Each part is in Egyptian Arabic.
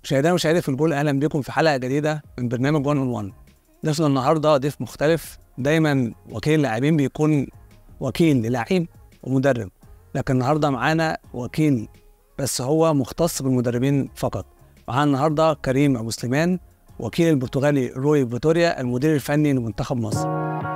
مشاهدينا ومشاهدي في الجول اهلا بكم في حلقه جديده من برنامج 1 اون 1 ضيفنا النهارده ضيف مختلف دايما وكيل اللاعبين بيكون وكيل للاعب ومدرب لكن النهارده معانا وكيل بس هو مختص بالمدربين فقط معانا النهارده كريم ابو سليمان وكيل البرتغالي روي فيتوريا المدير الفني لمنتخب مصر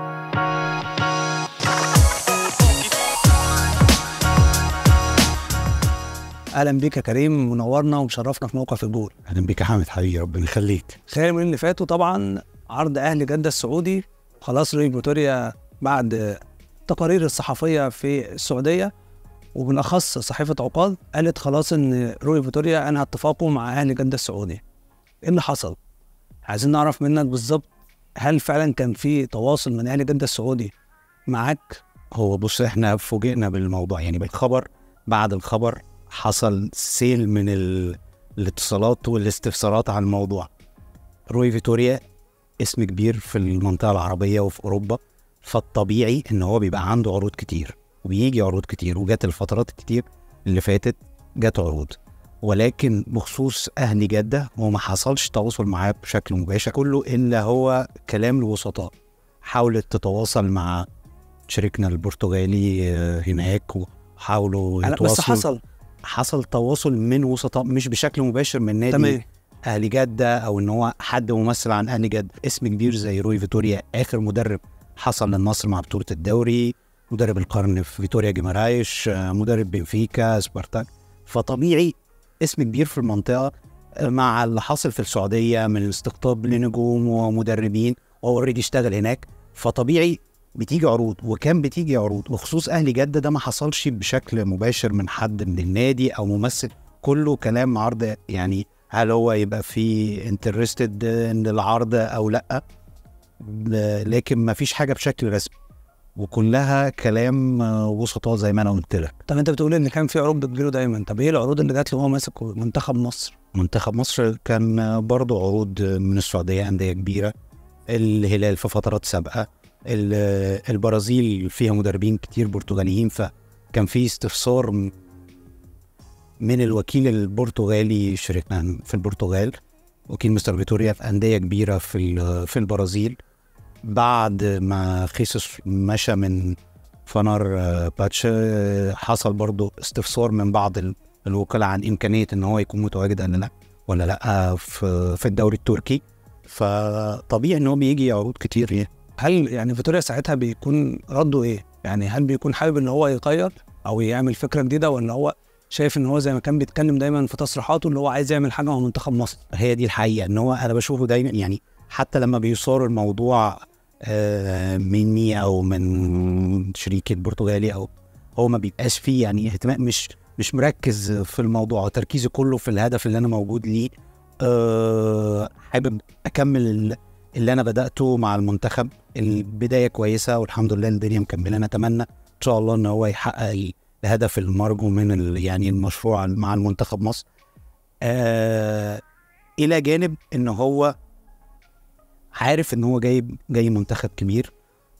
اهلا بيك يا كريم منورنا ومشرفنا في موقع في الجول اهلا بك يا حامد حبيبي ربنا يخليك خلال اليومين اللي فاتوا طبعا عرض اهلي جده السعودي خلاص روي فيتوريا بعد التقارير الصحفيه في السعوديه وبالاخص صحيفه عقاد قالت خلاص ان روي فيتوريا انهى اتفاقه مع اهلي جده السعودي ايه اللي حصل عايزين نعرف منك بالظبط هل فعلا كان في تواصل من اهلي جده السعودي معاك هو بص احنا فوجئنا بالموضوع يعني بالخبر بعد الخبر حصل سيل من ال... الاتصالات والاستفسارات عن الموضوع روي فيتوريا اسم كبير في المنطقة العربية وفي أوروبا فالطبيعي إن هو بيبقى عنده عروض كتير وبيجي عروض كتير وجات الفترات الكتير اللي فاتت جات عروض ولكن بخصوص أهل جدة هو ما حصلش تواصل معاه بشكل مباشر كله إلا هو كلام الوسطاء حاولت تتواصل مع شريكنا البرتغالي آه، هناك وحاولوا أنا- بس يتواصلوا حصل حصل تواصل من وسطاء مش بشكل مباشر من نادي تمام اهلي جده او ان هو حد ممثل عن اهلي جده اسم كبير زي روي فيتوريا اخر مدرب حصل للنصر مع بطوله الدوري مدرب القرن في فيتوريا جيمارايش آه، مدرب بنفيكا سبارتاك فطبيعي اسم كبير في المنطقه آه، مع اللي حاصل في السعوديه من الاستقطاب لنجوم ومدربين وهو اوريدي اشتغل هناك فطبيعي بتيجي عروض وكان بتيجي عروض وخصوص اهلي جده ده ما حصلش بشكل مباشر من حد من النادي او ممثل كله كلام عرض يعني هل هو يبقى في انترستد ان العرض او لا ل- لكن ما فيش حاجه بشكل رسمي وكلها كلام آه، وسطاء زي ما انا قلت لك طب انت بتقول ان كان في عروض بتجيله دايما طب ايه العروض اللي جات له وهو ماسك منتخب مصر منتخب مصر كان آه، برضه عروض من السعوديه انديه كبيره الهلال في فترات سابقه ال- آه، البرازيل فيها مدربين كتير برتغاليين فكان في استفسار م- من الوكيل البرتغالي شريكنا في البرتغال وكيل مستر فيتوريا في انديه كبيره في ال- في البرازيل بعد ما خيسوس مشى من فنار آه، باتش آه، حصل برضو استفسار من بعض ال- الوكلاء عن امكانيه ان هو يكون متواجد ولا لا ولا لا في في الدوري التركي فطبيعي ان هو بيجي عروض كتير يعني هل يعني فيتوريا ساعتها بيكون رده ايه؟ يعني هل بيكون حابب ان هو يغير او يعمل فكره جديده ولا هو شايف ان هو زي ما كان بيتكلم دايما في تصريحاته اللي هو عايز يعمل حاجه مع منتخب مصر؟ هي دي الحقيقه ان هو انا بشوفه دايما يعني حتى لما بيصار الموضوع آه، مني او من شريكي البرتغالي او هو ما بيبقاش فيه يعني اهتمام مش مش مركز في الموضوع تركيزي كله في الهدف اللي انا موجود ليه أه حابب اكمل ال- اللي انا بداته مع المنتخب البدايه كويسه والحمد لله الدنيا مكمله نتمنى ان شاء الله ان هو يحقق ال- الهدف المرجو من ال- يعني المشروع مع المنتخب مصر أه الى جانب ان هو عارف ان هو جاي جاي منتخب كبير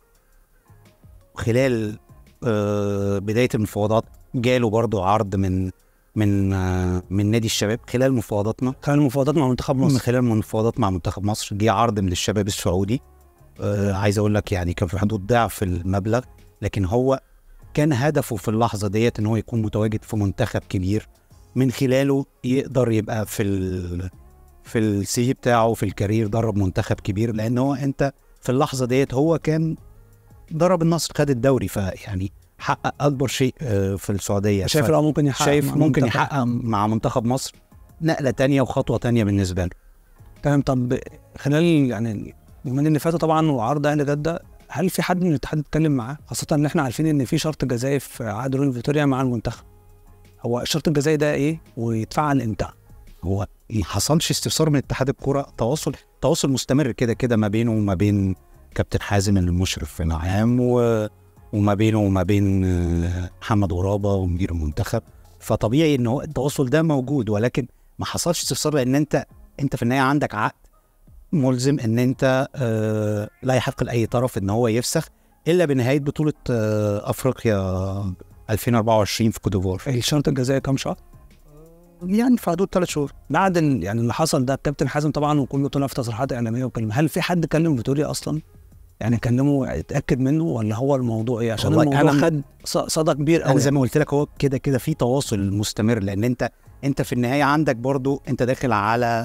خلال آه، بدايه المفاوضات جاله برضه عرض من من آه، من نادي الشباب خلال مفاوضاتنا كان المفاوضات مع منتخب من مصر خلال المفاوضات مع منتخب مصر جه عرض من الشباب السعودي آه عايز اقول لك يعني كان في حدود ضعف المبلغ لكن هو كان هدفه في اللحظه ديت ان هو يكون متواجد في منتخب كبير من خلاله يقدر يبقى في ال في السي في بتاعه في الكارير درب منتخب كبير لان هو انت في اللحظه ديت هو كان درب النصر خد الدوري فيعني حقق اكبر شيء آه، في السعوديه شايف ف- ان هو ممكن يحقق شايف مع ممكن منتخب؟ يحقق مع منتخب مصر نقله تانية وخطوه تانية بالنسبه له تمام طب خلال يعني اليومين اللي فاتوا طبعا وعرض اهلي جده هل في حد من الاتحاد اتكلم معاه؟ خاصة ان احنا عارفين ان في شرط جزائي في عقد روي فيتوريا مع المنتخب. هو الشرط الجزائي ده ايه ويتفعل امتى؟ هو ما حصلش استفسار من اتحاد الكوره تواصل تواصل مستمر كده كده ما بينه وما بين كابتن حازم المشرف العام و... وما بينه وما بين آه، محمد غرابه ومدير المنتخب فطبيعي ان هو التواصل ده موجود ولكن ما حصلش استفسار لان انت انت في النهايه عندك عقد ملزم ان انت آه، لا يحق لاي طرف ان هو يفسخ الا بنهايه بطوله آه، افريقيا 2024 في كوت ديفوار الشرط الجزائي كام شهر؟ يعني في حدود ثلاث شهور بعد ال... يعني اللي حصل ده الكابتن حازم طبعا وكله طلع في تصريحات اعلاميه وكلمه هل في حد كلم فيتوريا اصلا؟ يعني كلمه اتاكد منه ولا هو الموضوع ايه عشان والله الموضوع أنا- خد ص- صدى كبير انا قوي زي ما قلت لك هو كده كده في تواصل مستمر لان انت انت في النهايه عندك برضو انت داخل على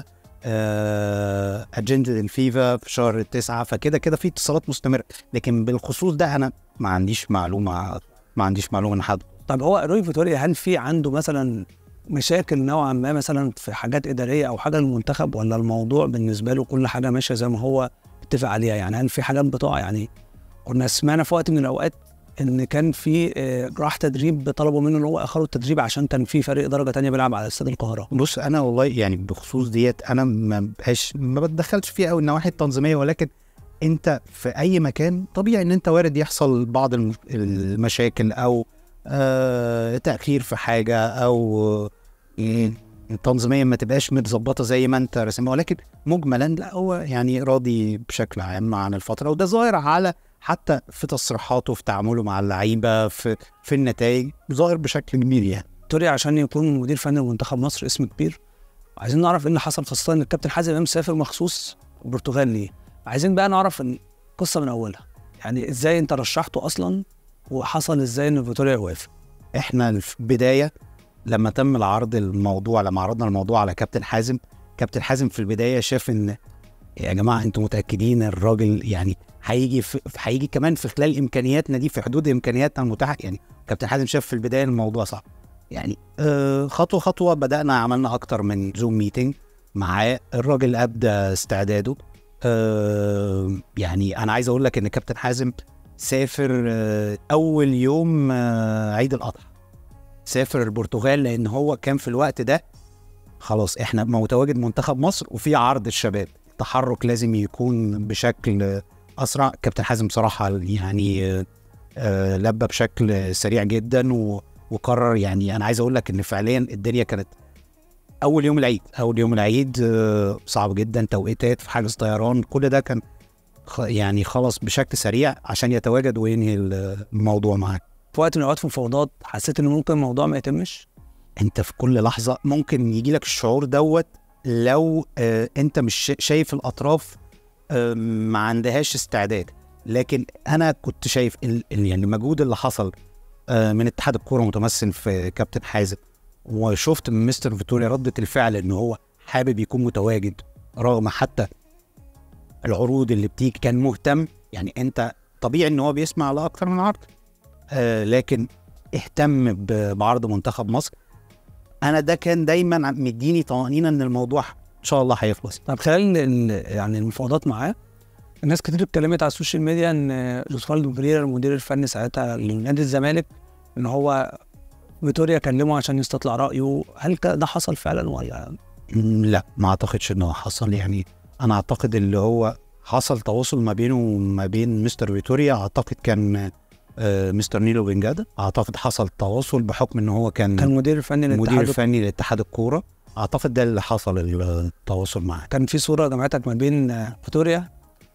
آه اجنده الفيفا في شهر تسعة فكده كده في اتصالات مستمره لكن بالخصوص ده انا ما عنديش معلومه ما عنديش معلومه ان حد طب هو روي فيتوريا هل في عنده مثلا مشاكل نوعا ما مثلا في حاجات اداريه او حاجه للمنتخب ولا الموضوع بالنسبه له كل حاجه ماشيه زي ما هو اتفق عليها يعني هل في حاجات بتقع يعني كنا سمعنا في وقت من الاوقات ان كان في آه، راح تدريب طلبوا منه ان هو اخروا التدريب عشان كان في فريق درجه تانية بيلعب على استاد القاهره بص انا والله يعني بخصوص ديت انا ما بقاش ما بتدخلش فيها قوي النواحي التنظيميه ولكن انت في اي مكان طبيعي ان انت وارد يحصل بعض الم- المشاكل او آه تاخير في حاجه او آه، تنظيميا ما تبقاش متظبطه زي ما انت راسمها ولكن مجملا لا هو يعني راضي بشكل عام عن الفتره وده ظاهر على حتى في تصريحاته في تعامله مع اللعيبه في في النتائج ظاهر بشكل كبير يعني فيتوريا عشان يكون مدير فني لمنتخب مصر اسم كبير عايزين نعرف ايه اللي حصل خاصه ان الكابتن حازم امام سافر مخصوص البرتغال ليه عايزين بقى نعرف القصه من اولها يعني ازاي انت رشحته اصلا وحصل ازاي ان فيتوريا يوافق احنا في البدايه لما تم العرض الموضوع لما عرضنا الموضوع على كابتن حازم كابتن حازم في البدايه شاف ان يا جماعه انتوا متاكدين الراجل يعني هيجي في هيجي كمان في خلال امكانياتنا دي في حدود امكانياتنا المتاحه يعني كابتن حازم شاف في البدايه الموضوع صعب يعني آه خطوه خطوه بدانا عملنا اكتر من زوم ميتنج معاه الراجل ابدى استعداده آه يعني انا عايز اقول لك ان كابتن حازم سافر آه، اول يوم آه، عيد الاضحى سافر البرتغال لان هو كان في الوقت ده خلاص احنا متواجد منتخب مصر وفي عرض الشباب التحرك لازم يكون بشكل آه، اسرع كابتن حازم بصراحه يعني آه، آه، لبى بشكل سريع جدا و- وقرر يعني انا عايز اقول لك ان فعليا الدنيا كانت اول يوم العيد اول يوم العيد آه، صعب جدا توقيتات في حجز طيران كل ده كان خ- يعني خلص بشكل سريع عشان يتواجد وينهي الموضوع معاك في وقت من الاوقات في مفاوضات حسيت ان ممكن الموضوع ما يتمش انت في كل لحظه ممكن يجي لك الشعور دوت لو آه انت مش شا- شايف الاطراف آه ما عندهاش استعداد لكن انا كنت شايف ال ال- يعني المجهود اللي حصل آه من اتحاد الكوره متمثل في كابتن حازم وشفت من مستر فيتوريا ردة الفعل ان هو حابب يكون متواجد رغم حتى العروض اللي بتيجي كان مهتم يعني انت طبيعي ان هو بيسمع لاكتر من عرض آه لكن اهتم ب- بعرض منتخب مصر انا ده كان دايما مديني طمانينه ان الموضوع ان شاء الله هيخلص طب خلال ال- يعني المفاوضات معاه الناس كتير اتكلمت على السوشيال ميديا ان جوزفالدو بريرا المدير الفني ساعتها لنادي الزمالك ان هو فيتوريا كلمه عشان يستطلع رايه هل ك- ده حصل فعلا ولا مم، لا ما اعتقدش انه حصل يعني انا اعتقد اللي هو حصل تواصل ما بينه وما بين مستر فيتوريا اعتقد كان آه مستر نيلو بنجادا اعتقد حصل تواصل بحكم ان هو كان, كان مدير فني مدير للاتحاد فني لاتحاد الكوره اعتقد ده اللي حصل التواصل معاه كان في صوره جمعتك ما بين آه، فيتوريا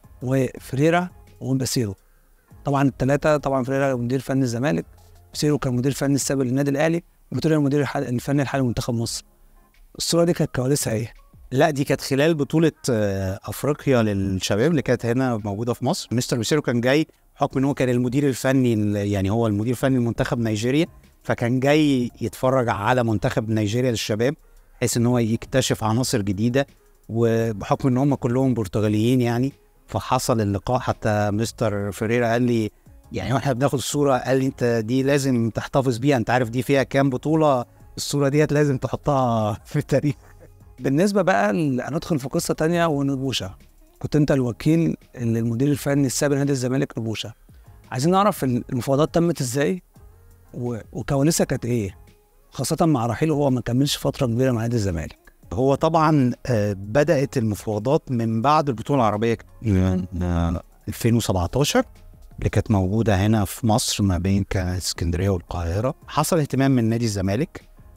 وفريرا وباسيرو طبعا الثلاثه طبعا فريرا مدير فني الزمالك باسيرو كان مدير فني السابق للنادي الاهلي وفيتوريا المدير الح- الفني الحالي لمنتخب مصر الصوره دي كانت كواليسها ايه؟ لا دي كانت خلال بطولة آه، أفريقيا للشباب اللي كانت هنا موجودة في مصر مستر بيسيرو كان جاي بحكم إن هو كان المدير الفني ال- يعني هو المدير الفني لمنتخب نيجيريا فكان جاي يتفرج على منتخب نيجيريا للشباب بحيث إن هو يكتشف عناصر جديدة وبحكم إن هم كلهم برتغاليين يعني فحصل اللقاء حتى مستر فيريرا قال لي يعني واحنا بناخد الصورة قال لي أنت دي لازم تحتفظ بيها أنت عارف دي فيها كام بطولة الصورة ديت لازم تحطها في التاريخ بالنسبه بقى ل- هندخل في قصه تانية ونبوشة كنت انت الوكيل المدير الفني السابق لنادي الزمالك نبوشة عايزين نعرف المفاوضات تمت ازاي و- وكواليسها كانت ايه خاصه مع رحيله هو ما كملش فتره كبيره مع نادي الزمالك هو طبعا آه، بدأت المفاوضات من بعد البطولة العربية آه، 2017 اللي كانت موجودة هنا في مصر ما بين اسكندرية والقاهرة حصل اهتمام من نادي الزمالك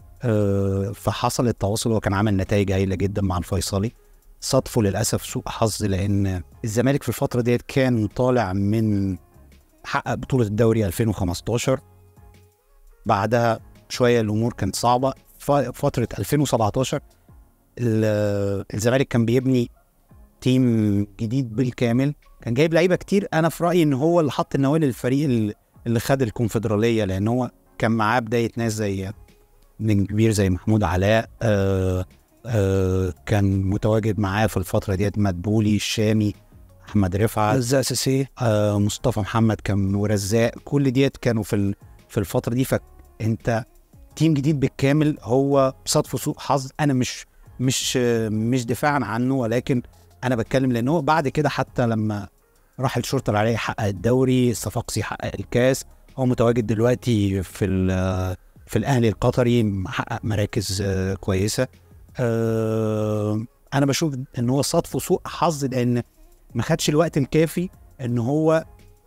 آه، فحصل التواصل هو كان عامل نتائج هايلة جدا مع الفيصلي صدفه للأسف سوء حظ لأن الزمالك في الفترة ديت كان طالع من حقق بطولة الدوري 2015 بعدها شوية الأمور كانت صعبة ف- فتره 2017 ال- الزمالك كان بيبني تيم جديد بالكامل كان جايب لعيبه كتير انا في رايي ان هو اللي حط النواه للفريق اللي- اللي خد الكونفدراليه لان هو كان معاه بدايه ناس زي نجم كبير زي محمود علاء آه آه كان متواجد معاه في الفتره ديت مدبولي الشامي احمد رفعت رزاق سيسي آه مصطفى محمد كان ورزاق كل ديت كانوا في ال- في الفتره دي فانت تيم جديد بالكامل هو صدفه سوء حظ انا مش مش آه، مش دفاعا عنه ولكن انا بتكلم لان هو بعد كده حتى لما راح الشرطه العراقي حقق الدوري الصفاقسي حقق الكاس هو متواجد دلوقتي في ال- في الاهلي القطري محقق مراكز آه، كويسه آه، انا بشوف ان هو صدفه سوء حظ لان ما خدش الوقت الكافي ان هو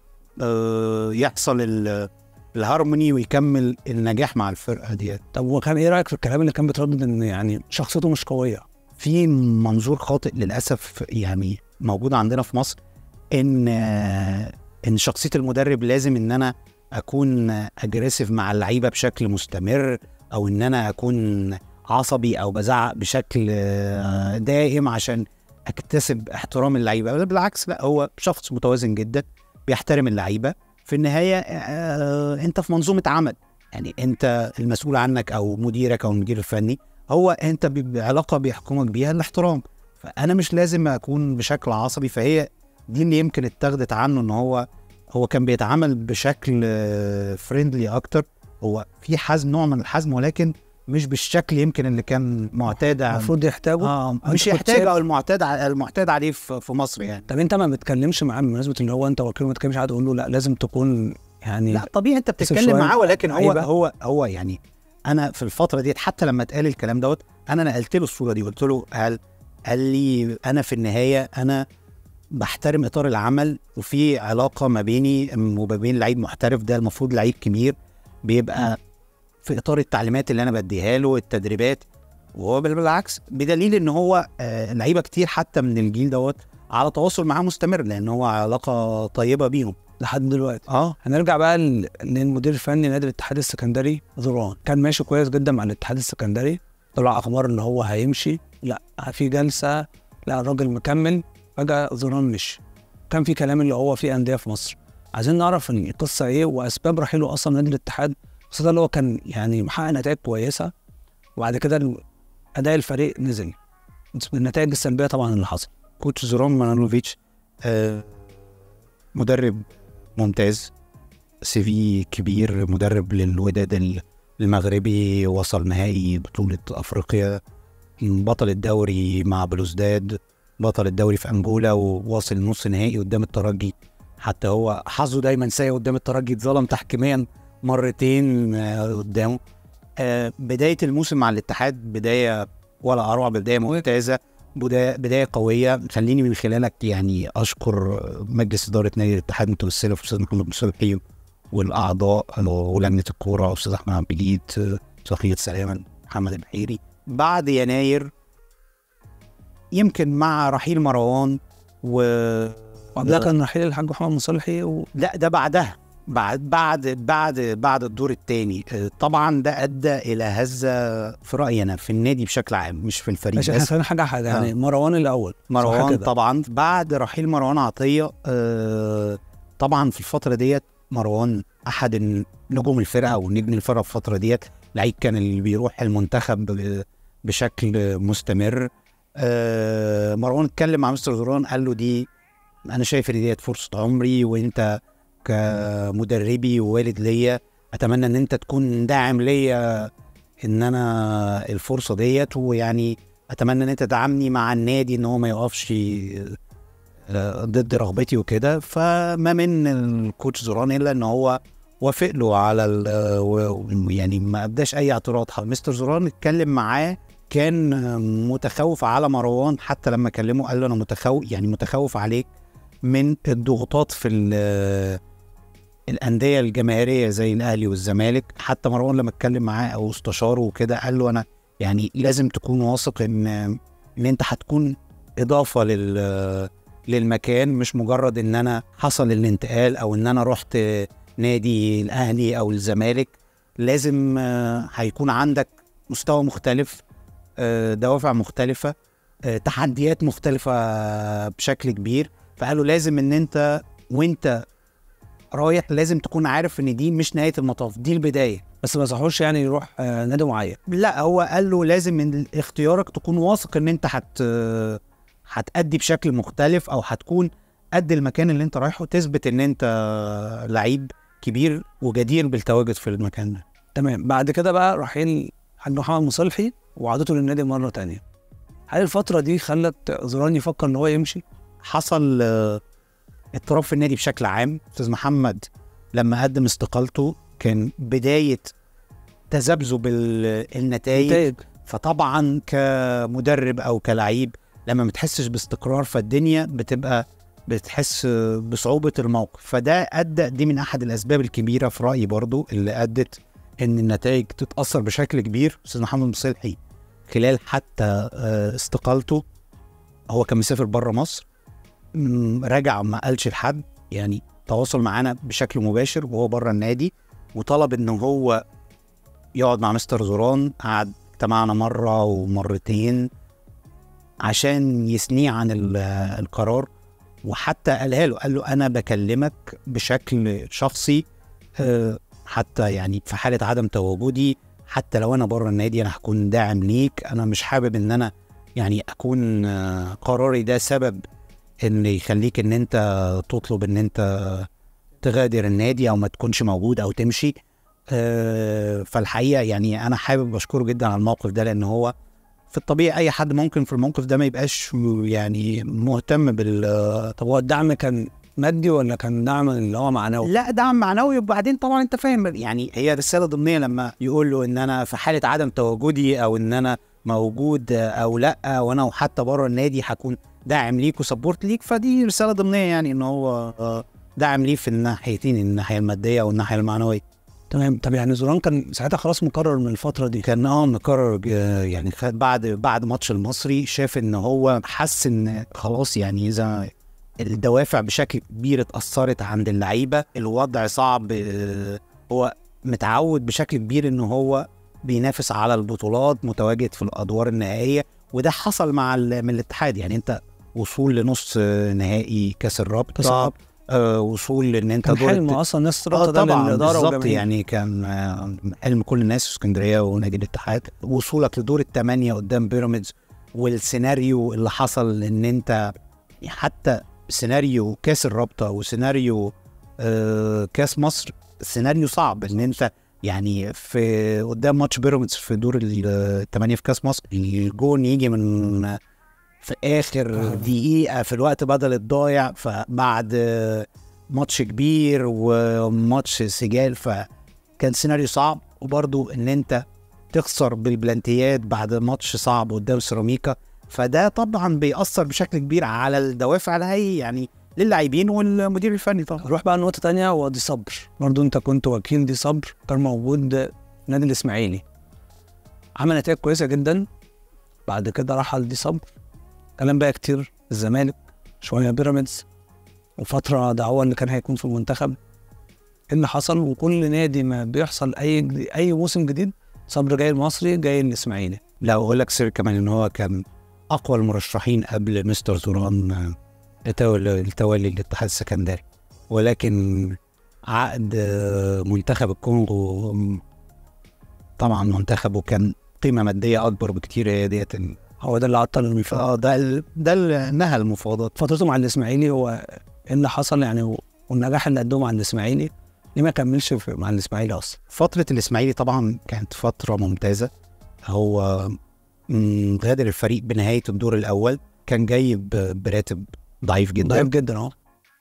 آه، يحصل ال- الهارموني ويكمل النجاح مع الفرقه ديت طب وكان ايه رايك في الكلام اللي كان بيتردد ان يعني شخصيته مش قويه في منظور خاطئ للاسف يعني موجود عندنا في مصر ان آه، ان شخصيه المدرب لازم ان انا اكون اجريسيف مع اللعيبه بشكل مستمر او ان انا اكون عصبي او بزعق بشكل آه، دائم عشان اكتسب احترام اللعيبه بل بالعكس لا هو شخص متوازن جدا بيحترم اللعيبه في النهايه آه، انت في منظومه عمل يعني انت المسؤول عنك او مديرك او المدير الفني هو انت ب- بعلاقه بيحكمك بيها الاحترام فانا مش لازم اكون بشكل عصبي فهي دي اللي يمكن اتاخدت عنه ان هو هو كان بيتعامل بشكل فريندلي اكتر هو في حزم نوع من الحزم ولكن مش بالشكل يمكن اللي كان معتاد عن- المفروض يحتاجه اه أنت مش كنت يحتاج شايف- او المعتاد ع- المعتاد عليه في في مصر يعني طب انت ما بتكلمش معاه بمناسبه اللي هو انت وكيل ما تتكلمش معاه تقول له لا لازم تكون يعني لا طبيعي انت بس بتتكلم شوية معاه ولكن هو عيبة. هو هو يعني انا في الفتره ديت حتى لما اتقال الكلام دوت انا نقلت له الصوره دي قلت له قال قال لي انا في النهايه انا بحترم اطار العمل وفي علاقه ما بيني وما بين لعيب محترف ده المفروض لعيب كبير بيبقى في اطار التعليمات اللي انا بديها له التدريبات وهو بال- بالعكس بدليل ان هو آه، لعيبه كتير حتى من الجيل دوت على تواصل معاه مستمر لان هو علاقه طيبه بيهم لحد دلوقتي اه هنرجع بقى ل- للمدير الفني نادي الاتحاد السكندري زوران كان ماشي كويس جدا مع الاتحاد السكندري طلع اخبار ان هو هيمشي لا في جلسه لا الراجل مكمل فجاه زوران مشي كان في كلام اللي هو في انديه في مصر عايزين نعرف القصه ايه واسباب رحيله اصلا نادي الاتحاد خاصه اللي هو كان يعني محقق نتائج كويسه وبعد كده ال- اداء الفريق نزل النتائج السلبيه طبعا اللي حصل كوتش زوران مانولوفيتش آه مدرب ممتاز سي في كبير مدرب للوداد ال- المغربي وصل نهائي بطولة أفريقيا بطل الدوري مع بلوزداد بطل الدوري في أنجولا وواصل نص نهائي قدام الترجي حتى هو حظه دايما سيء قدام الترجي اتظلم تحكيميا مرتين آه، قدامه آه بداية الموسم مع الاتحاد بداية ولا أروع بداية ممتازة بداية, بداية قوية خليني من خلالك يعني أشكر مجلس إدارة نادي الاتحاد متمثلة في أستاذ محمد مصلحي والأعضاء ولجنة الكورة أستاذ أحمد عبد الجليد أستاذ خالد سلامة محمد البحيري بعد يناير يمكن مع رحيل مروان و وقبلها كان رحيل الحاج محمد مصلحي و... لا ده بعدها بعد بعد بعد بعد الدور الثاني طبعا ده ادى الى هزه في رايي انا في النادي بشكل عام مش في الفريق ماشي احنا بس خلينا حاجه حاجه يعني آه. مروان الاول صح مروان كده؟ طبعا بعد رحيل مروان عطيه آه طبعا في الفتره ديت مروان احد ال- نجوم الفرقه او نجم الفرقه في الفتره ديت لعيب كان اللي بيروح المنتخب ب- بشكل مستمر آه مروان اتكلم مع مستر زوران قال له دي انا شايف ان ديت فرصه عمري وانت كمدربي ووالد ليا اتمنى ان انت تكون داعم ليا ان انا الفرصه ديت ويعني اتمنى ان انت تدعمني مع النادي ان هو ما يقفش آه، ضد رغبتي وكده فما من الكوتش زوران الا ان هو وافق له على ال- آه، و- يعني ما ابداش اي اعتراض مستر زوران اتكلم معاه كان آه، متخوف على مروان حتى لما كلمه قال له انا متخوف يعني متخوف عليك من الضغوطات في ال- الانديه الجماهيريه زي الاهلي والزمالك حتى مروان لما اتكلم معاه او استشاره وكده قال له انا يعني لازم تكون واثق ان ان انت هتكون اضافه لل للمكان مش مجرد ان انا حصل الانتقال او ان انا رحت نادي الاهلي او الزمالك لازم آه، هيكون عندك مستوى مختلف آه، دوافع مختلفه آه، تحديات مختلفه بشكل كبير فقالوا لازم ان انت وانت رايح لازم تكون عارف ان دي مش نهايه المطاف دي البدايه بس ما صحوش يعني يروح آه، نادي معين لا هو قال له لازم من اختيارك تكون واثق ان انت هت هتأدي بشكل مختلف او هتكون قد المكان اللي انت رايحه تثبت ان انت لعيب كبير وجدير بالتواجد في المكان ده تمام بعد كده بقى رايحين عند محمد مصلحي وعودته للنادي مره تانية هل الفتره دي خلت زوران يفكر ان هو يمشي حصل آه، اضطراب في النادي بشكل عام استاذ محمد لما قدم استقالته كان بدايه تذبذب ال- النتائج نتائج فطبعا كمدرب او كلعيب لما ما بتحسش باستقرار فالدنيا بتبقى بتحس بصعوبة الموقف فده أدى دي من أحد الأسباب الكبيرة في رأيي برضو اللي أدت إن النتائج تتأثر بشكل كبير أستاذ محمد مصلحي خلال حتى آه، استقالته هو كان مسافر بره مصر م، رجع ما قالش لحد يعني تواصل معانا بشكل مباشر وهو بره النادي وطلب إن هو يقعد مع مستر زوران قعد اجتمعنا مرة ومرتين عشان يثنيه عن ال- القرار وحتى قالها له قال له انا بكلمك بشكل شخصي آه، حتى يعني في حاله عدم تواجدي حتى لو انا بره النادي انا هكون داعم ليك انا مش حابب ان انا يعني اكون آه، قراري ده سبب ان يخليك ان انت تطلب ان انت تغادر النادي او ما تكونش موجود او تمشي آه، فالحقيقه يعني انا حابب اشكره جدا على الموقف ده لان هو في الطبيعي اي حد ممكن في الموقف ده ما يبقاش يعني مهتم بال طب هو الدعم كان مادي ولا كان دعم اللي هو معنوي؟ لا دعم معنوي وبعدين طبعا انت فاهم يعني هي رساله ضمنيه لما يقول له ان انا في حاله عدم تواجدي او ان انا موجود او لا وانا وحتى بره النادي هكون داعم ليك وسبورت ليك فدي رساله ضمنيه يعني ان هو آه، داعم ليه في الناحيتين الناحيه الماديه والناحيه المعنويه تمام طب يعني زوران كان ساعتها خلاص مقرر من الفتره دي كان اه مقرر آه، يعني خد بعد بعد ماتش المصري شاف ان هو حس ان خلاص يعني اذا الدوافع بشكل كبير اتأثرت عند اللعيبة الوضع صعب آه، هو متعود بشكل كبير ان هو بينافس على البطولات متواجد في الادوار النهائية وده حصل مع ال- من الاتحاد يعني انت وصول لنص آه، نهائي كاس كأس الرابطة الرابطة. آه وصول ان انت كان دور حلم الت- اصلا ناس اه رابطه ده طبعا للاداره بالظبط والجماهير يعني كان آه، حلم كل الناس في اسكندريه ونادي الاتحاد وصولك لدور الثمانيه قدام بيراميدز والسيناريو اللي حصل ان انت حتى سيناريو كاس الرابطه وسيناريو آه كاس مصر سيناريو صعب ان انت يعني في قدام ماتش بيراميدز في دور الثمانيه في كاس مصر الجون يجي من في اخر دقيقه في الوقت بدل الضايع فبعد آه، ماتش كبير وماتش سجال فكان سيناريو صعب وبرضو ان انت تخسر بالبلانتيات بعد ماتش صعب قدام سيراميكا فده طبعا بيأثر بشكل كبير على الدوافع اللي هي يعني للاعبين والمدير الفني طبعا نروح بقى لنقطه تانية هو دي صبر برضو انت كنت وكيل دي صبر كان موجود في نادي الاسماعيلي عمل نتائج كويسه جدا بعد كده رحل دي صبر كلام بقى كتير الزمالك شويه بيراميدز وفتره ده هو اللي كان هيكون في المنتخب ايه اللي حصل وكل نادي ما بيحصل اي جديد اي موسم جديد صبر جاي المصري جاي الاسماعيلي لا اقول لك سر كمان ان هو كان اقوى المرشحين قبل مستر زوران آه، لتولي لتولي الاتحاد السكندري ولكن عقد آه، منتخب الكونغو آم، طبعا منتخبه كان قيمه ماديه اكبر بكتير هي ديت ال- هو ده اللي عطل المفاوضات اه ده ال- ده اللي نهى المفاوضات فترته مع الاسماعيلي هو ايه اللي حصل يعني و- والنجاح اللي قدمه مع الاسماعيلي ليه ما كملش في مع الاسماعيلي اصلا فترة الإسماعيلي طبعا كانت فترة ممتازة هو مم، غادر الفريق بنهاية الدور الأول كان جاي ب- براتب ضعيف جدا ضعيف جدا اهو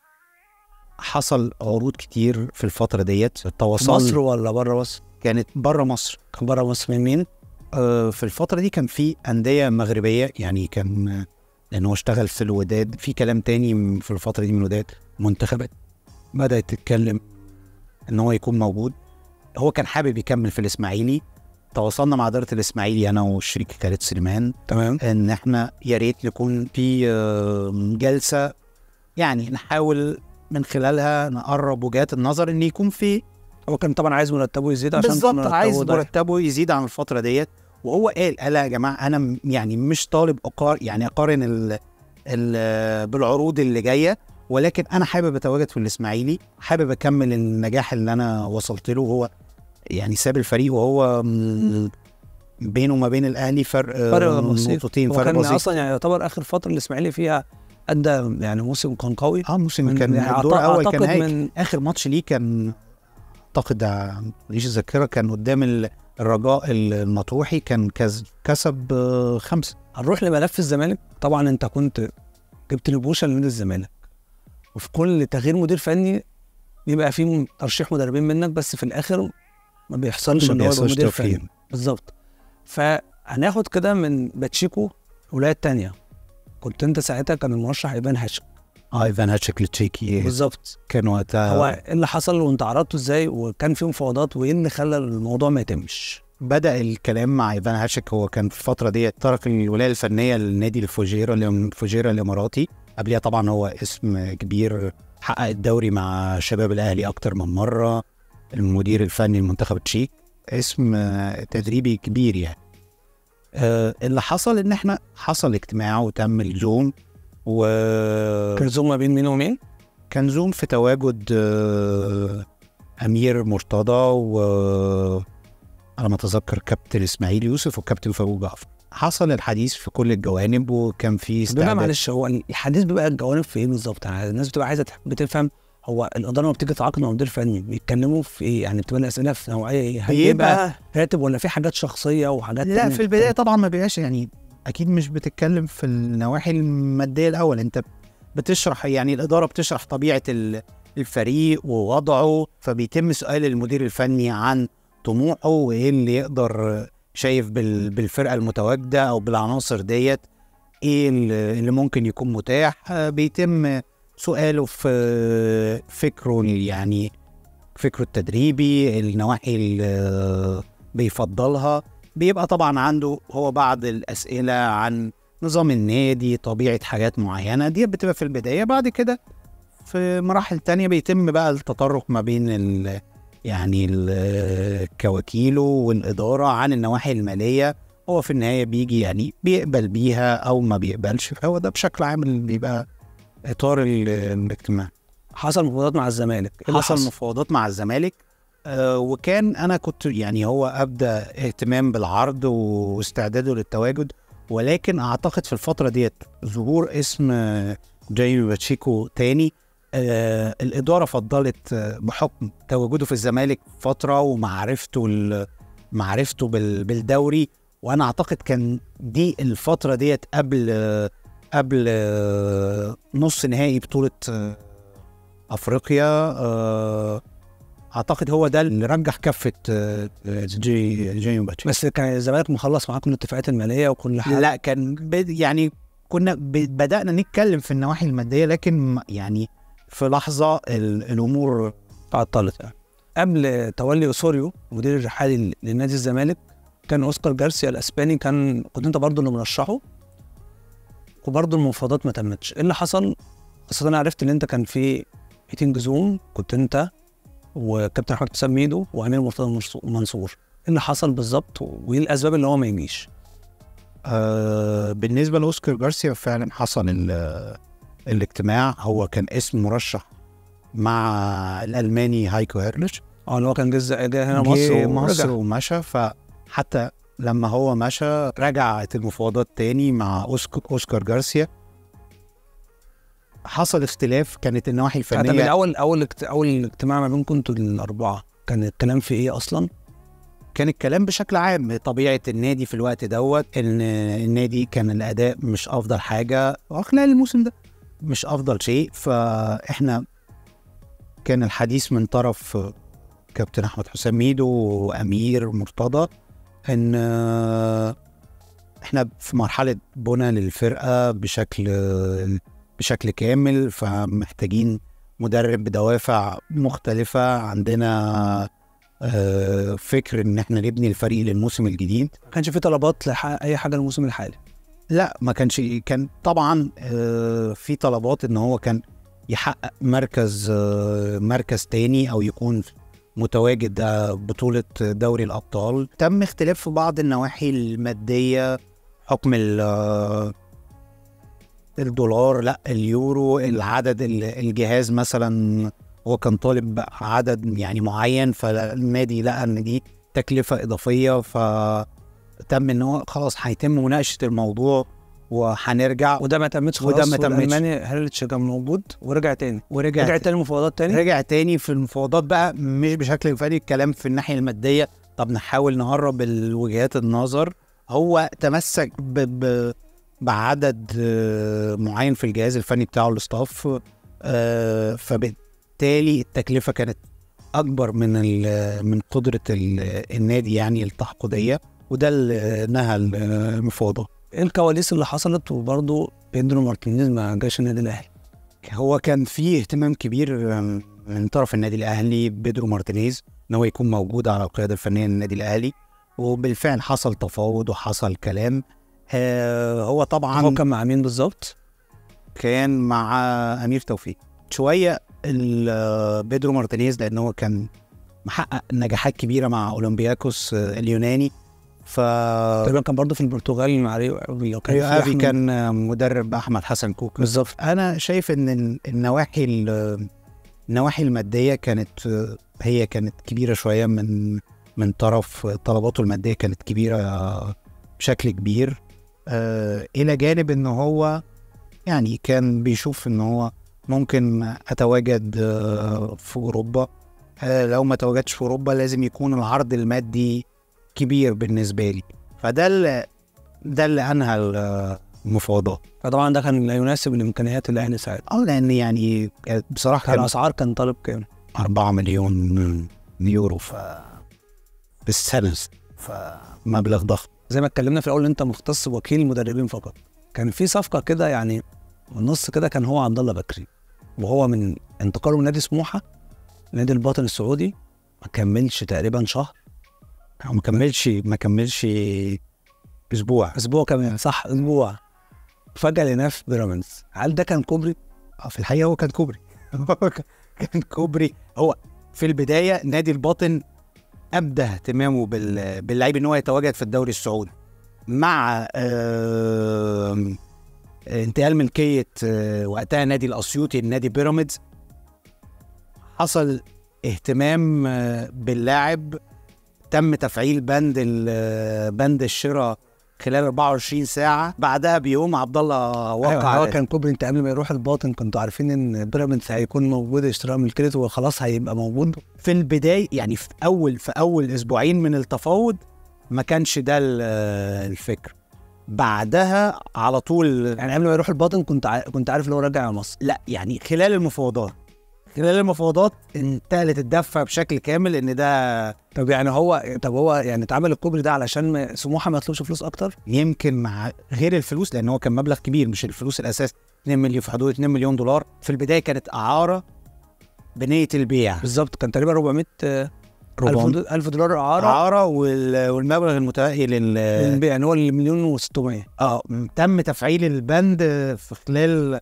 حصل عروض كتير في الفترة ديت في تواصل مصر ولا بره مصر؟ كانت بره مصر كان بره مصر من مين؟ آه، في الفترة دي كان في أندية مغربية يعني كان آه، لأن هو اشتغل في الوداد في كلام تاني م- في الفترة دي من الوداد منتخبات بدأت تتكلم إن هو يكون موجود هو كان حابب يكمل في الإسماعيلي تواصلنا مع إدارة الإسماعيلي أنا والشريك خالد سليمان تمام إن إحنا يا ريت يكون في آه، جلسة يعني نحاول من خلالها نقرب وجهات النظر إن يكون في هو كان طبعا عايز مرتبه يزيد عشان بالظبط مرتبه عايز ضعيف. مرتبه يزيد عن الفتره ديت وهو قال قال يا جماعه انا م- يعني مش طالب أقار يعني اقارن ال ال بالعروض اللي جايه ولكن انا حابب اتواجد في الاسماعيلي حابب اكمل النجاح اللي انا وصلت له هو يعني ساب الفريق وهو م- بينه وما بين الاهلي فرق فرق آه، بسيط. نقطتين هو فرق كان بسيط اصلا يعني يعتبر اخر فتره الاسماعيلي فيها ادى يعني موسم كان قوي اه موسم من- كان يعني الدور أعت- الاول كان أعتقد هايل من اخر ماتش ليه كان اعتقد آه، ماليش الذاكره كان قدام ال- الرجاء المطروحي كان كز- كسب آه، خمسه هنروح لملف الزمالك طبعا انت كنت جبت لبوشة لنادي الزمالك وفي كل تغيير مدير فني بيبقى فيه ترشيح مدربين منك بس في الاخر ما بيحصلش ما ان هو يبقى بيحصلش مدير توفيق. فني بالظبط فهناخد كده من باتشيكو الولايه الثانيه كنت انت ساعتها كان المرشح ايفان هاشم اه ايفان هاتشيك التشيكي بالظبط كان وقتها هو ايه اللي حصل وانت عرضته ازاي وكان في مفاوضات وايه اللي خلى الموضوع ما يتمش بدا الكلام مع ايفان هاتشيك هو كان في الفتره دي ترك الولايه الفنيه للنادي الفوجيرا الفوجيرا الاماراتي قبلها طبعا هو اسم كبير حقق الدوري مع شباب الاهلي اكتر من مره المدير الفني المنتخب التشيك اسم آه، تدريبي كبير يعني آه، اللي حصل ان احنا حصل اجتماع وتم الزوم وكان كان زوم ما بين مين ومين زوم في تواجد آه، امير مرتضى و على ما اتذكر كابتن اسماعيل يوسف والكابتن فاروق جعفر حصل الحديث في كل الجوانب وكان في بيبقى استعداد معلش هو الحديث بيبقى الجوانب في ايه بالظبط يعني الناس بتبقى عايزه تحب تفهم هو الاداره لما بتيجي تتعاقد مع مدير فني بيتكلموا في ايه يعني بتبقى الاسئله في نوعيه ايه هل بيبقى بيبقى راتب ولا في حاجات شخصيه وحاجات لا تانية؟ في البدايه طبعا ما بيبقاش يعني اكيد مش بتتكلم في النواحي الماديه الاول انت بتشرح يعني الاداره بتشرح طبيعه ال- الفريق ووضعه فبيتم سؤال المدير الفني عن طموحه وايه اللي يقدر شايف بال- بالفرقه المتواجده او بالعناصر ديت ايه اللي اللي ممكن يكون متاح آه، بيتم سؤاله في فكره يعني فكره التدريبي النواحي اللي بيفضلها بيبقى طبعا عنده هو بعض الأسئلة عن نظام النادي طبيعة حاجات معينة دي بتبقى في البداية بعد كده في مراحل تانية بيتم بقى التطرق ما بين ال يعني ال- كوكيله والإدارة عن النواحي المالية هو في النهاية بيجي يعني بيقبل بيها أو ما بيقبلش فهو ده بشكل عام اللي بيبقى إطار ال- الاجتماع حصل مفاوضات مع الزمالك ايه اللي حصل مفاوضات مع الزمالك آه وكان انا كنت يعني هو ابدا اهتمام بالعرض واستعداده للتواجد ولكن اعتقد في الفتره ديت ظهور اسم آه، جايمي باتشيكو تاني آه الاداره فضلت آه، بحكم تواجده في الزمالك فتره ومعرفته ال- معرفته بال- بالدوري وانا اعتقد كان دي الفتره ديت قبل آه، قبل آه، نص نهائي بطوله آه، افريقيا آه، اعتقد هو ده اللي رجح كفه آه، جي جي باتشي بس كان الزمالك مخلص معاه كل الاتفاقات الماليه وكل حاجه لا كان بد- يعني كنا ب- بدانا نتكلم في النواحي الماديه لكن م- يعني في لحظه ال- الامور تعطلت يعني قبل تولي اوسوريو مدير الرحالي لنادي الزمالك كان اوسكار جارسيا الاسباني كان كنت انت برضه اللي مرشحه وبرضه المفاوضات ما تمتش ايه اللي حصل خاصة انا عرفت ان انت كان في ميتنج زوم كنت انت وكابتن احمد حسام ميدو وامير مرتضى منصو- منصور ايه اللي حصل بالظبط وايه الاسباب اللي هو ما يجيش آه بالنسبه لاوسكار جارسيا فعلا حصل ال- الاجتماع هو كان اسم مرشح مع الالماني هايكو هيرلش اه اللي هو كان جزء جاي هنا جه مصر مصر ورجع. ومشى فحتى لما هو مشى رجعت المفاوضات تاني مع أوسك- اوسكار جارسيا حصل اختلاف كانت النواحي طب من الفنيه اول اول اجت- اول اجتماع ما بينكم انتوا الاربعه كان الكلام في ايه اصلا؟ كان الكلام بشكل عام طبيعه النادي في الوقت دوت ان النادي كان الاداء مش افضل حاجه خلال الموسم ده مش افضل شيء فاحنا كان الحديث من طرف كابتن احمد حسام ميدو وامير مرتضى ان احنا في مرحله بنى للفرقه بشكل بشكل كامل فمحتاجين مدرب بدوافع مختلفه عندنا آه، فكر ان احنا نبني الفريق للموسم الجديد ما كانش في طلبات لح- اي حاجه الموسم الحالي لا ما كانش كان طبعا آه، في طلبات ان هو كان يحقق مركز آه، مركز تاني او يكون متواجد آه، بطولة دوري الأبطال تم اختلاف في بعض النواحي المادية حكم ال- آه، الدولار لا اليورو العدد ال- الجهاز مثلا هو كان طالب عدد يعني معين فالنادي لقى ان دي تكلفة إضافية فتم ان هو خلاص هيتم مناقشة الموضوع وهنرجع وده ما تمتش وده خلاص ما تمتش. والالماني هيرلتش كان موجود ورجع تاني ورجع رجع تاني مفاوضات تاني رجع تاني في المفاوضات بقى مش بشكل فادي الكلام في الناحيه الماديه طب نحاول نهرب الوجهات النظر هو تمسك ب... ب... بعدد آه، معين في الجهاز الفني بتاعه الاستاف آه، فبالتالي التكلفه كانت اكبر من ال... من قدره ال... النادي يعني التحقيقيه وده اللي نهى المفاوضات ايه الكواليس اللي حصلت وبرضه بيدرو مارتينيز ما جاش النادي الاهلي هو كان فيه اهتمام كبير آم، من طرف النادي الاهلي بيدرو مارتينيز ان هو يكون موجود على القياده الفنيه للنادي الاهلي وبالفعل حصل تفاوض وحصل كلام آه، هو طبعا هو كان مع مين بالظبط؟ كان مع امير توفيق شويه ال- آه، بيدرو مارتينيز لان هو كان محقق نجاحات كبيره مع اولمبياكوس آه، اليوناني ف تقريبا كان برضه في البرتغال مع ريو لو كان ريو في افي أحمد- كان آه، مدرب احمد حسن كوكا بالظبط انا شايف ان ال- النواحي ال- النواحي الماديه كانت آه، هي كانت كبيره شويه من من طرف طلباته الماديه كانت كبيره آه، بشكل كبير آه، الى جانب ان هو يعني كان بيشوف ان هو ممكن اتواجد آه، في اوروبا آه، لو ما تواجدش في اوروبا لازم يكون العرض المادي كبير بالنسبه لي فده اللي ده اللي انهى المفاوضات فطبعا ده كان لا يناسب الامكانيات الاهلي ساعتها اه لان يعني بصراحه كان كان الاسعار كان طالب كام؟ 4 مليون يورو ف بالسنه فمبلغ ضخم زي ما اتكلمنا في الاول انت مختص بوكيل مدربين فقط كان في صفقه كده يعني من النص كده كان هو عبد الله بكري وهو من انتقاله من نادي سموحه نادي الباطن السعودي ما كملش تقريبا شهر هو ما كملش ما كملش اسبوع اسبوع كمان صح اسبوع فجاه لقيناه في بيراميدز هل ده كان كوبري؟ آه، في الحقيقه هو كان كوبري هو كان كوبري هو في البدايه نادي الباطن ابدى اهتمامه بال- باللعيب ان هو يتواجد في الدوري السعودي مع آم، انتقال ملكيه آه، وقتها نادي الاسيوطي لنادي بيراميدز حصل اهتمام آه، باللاعب تم تفعيل بند ال- بند الشراء خلال 24 ساعه بعدها بيوم عبد الله وقع أيوة على هو كان كوبري انت قبل ما يروح الباطن كنتوا عارفين ان بيراميدز هيكون موجود اشتراء ملكيته وخلاص هيبقى موجود في البداية يعني في أول في أول أسبوعين من التفاوض ما كانش ده ال- الفكر بعدها على طول يعني قبل ما يروح الباطن كنت ع... كنت عارف ان هو راجع على مصر لا يعني خلال المفاوضات خلال المفاوضات انتقلت الدفة بشكل كامل ان ده طب يعني هو طب هو يعني اتعمل الكوبري ده علشان ما... سموحه ما يطلبش فلوس اكتر يمكن مع غير الفلوس لان هو كان مبلغ كبير مش الفلوس الاساس 2 مليون في حدود 2 مليون دولار في البدايه كانت اعاره بنيه البيع بالظبط كان تقريبا 400 آه، ربع- ألف دو- ألف دولار اعاره اعاره وال- والمبلغ المتبقي لل للبيع يعني هو المليون و600 اه تم تفعيل البند في خلال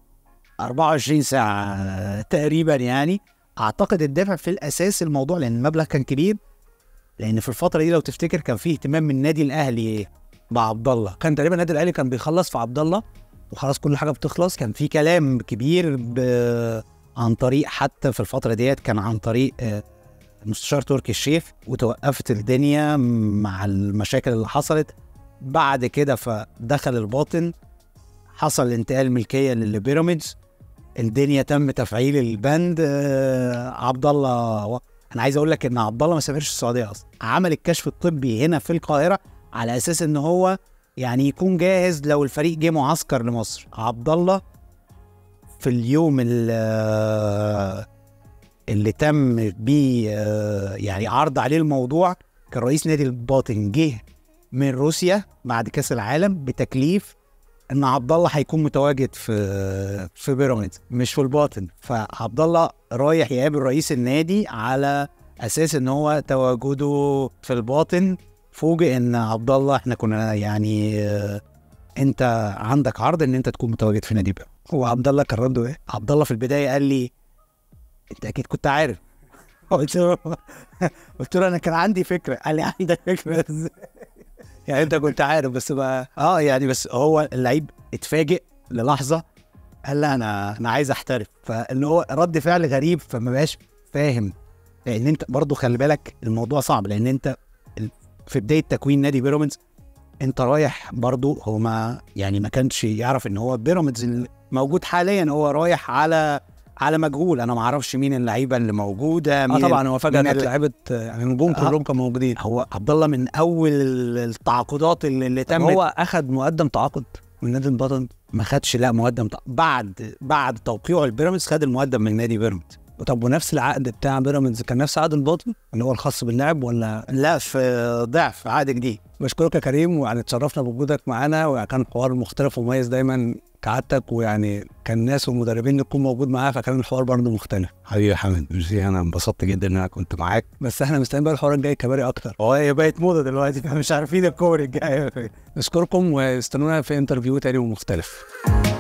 24 ساعة تقريبا يعني اعتقد الدافع في الاساس الموضوع لان المبلغ كان كبير لان في الفترة دي لو تفتكر كان فيه اهتمام من النادي الاهلي بعبد الله كان تقريبا النادي الاهلي كان بيخلص في عبد الله وخلاص كل حاجه بتخلص كان في كلام كبير ب... عن طريق حتى في الفترة ديت كان عن طريق آه، المستشار تركي الشيخ وتوقفت الدنيا مع المشاكل اللي حصلت بعد كده فدخل الباطن حصل انتقال ملكية للبيراميدز الدنيا تم تفعيل البند آه، عبد الله و... انا عايز اقول لك ان عبد الله ما سافرش السعوديه اصلا عمل الكشف الطبي هنا في القاهره على اساس ان هو يعني يكون جاهز لو الفريق جه معسكر لمصر عبد الله في اليوم اللي, اللي تم بيه آه، يعني عرض عليه الموضوع كان رئيس نادي الباطن جه من روسيا بعد كاس العالم بتكليف ان عبد الله هيكون متواجد في في بيراميدز مش في الباطن فعبد الله رايح يقابل رئيس النادي على اساس ان هو تواجده في الباطن فوجئ ان عبد الله احنا كنا يعني آه، انت عندك عرض ان انت تكون متواجد في نادي بيراميدز هو عبد الله كان رده ايه؟ عبد الله في البدايه قال لي انت اكيد كنت عارف قلت له قلت له انا كان عندي فكره قال لي عندك فكره ازاي يعني انت كنت عارف بس بقى اه يعني بس هو اللعيب اتفاجئ للحظه قال لا انا انا عايز احترف فاللي هو رد فعل غريب فما بقاش فاهم لان انت برضه خلي بالك الموضوع صعب لان انت ال- في بدايه تكوين نادي بيراميدز انت رايح برضه هو ما يعني ما كانش يعرف ان هو بيراميدز اللي موجود حاليا هو رايح على على مجهول انا ما اعرفش مين اللعيبه اللي موجوده اه مين طبعا هو فجاه من كانت ال- لعيبه يعني نجوم آه. كلهم كانوا موجودين هو عبد الله من اول التعاقدات اللي, اللي طب تمت هو اخذ مقدم تعاقد من نادي البطن ما خدش لا مقدم ط- بعد بعد توقيعه البيراميدز خد المقدم من نادي بيراميدز طب ونفس العقد بتاع بيراميدز كان نفس عقد البطن اللي هو الخاص باللاعب ولا لا في ضعف عقد جديد بشكرك يا كريم ويعني اتشرفنا بوجودك معانا وكان حوار مختلف ومميز دايما كعادتك ويعني كان الناس والمدربين يكون موجود معاه فكان الحوار برضه مختلف حبيبي يا حمد ميرسي انا انبسطت جدا ان انا كنت معاك بس احنا مستنيين بقى الحوار الجاي كباري اكتر هو هي بقت موضه دلوقتي فمش عارفين الكور الجايه فين نشكركم واستنونا في انترفيو تاني ومختلف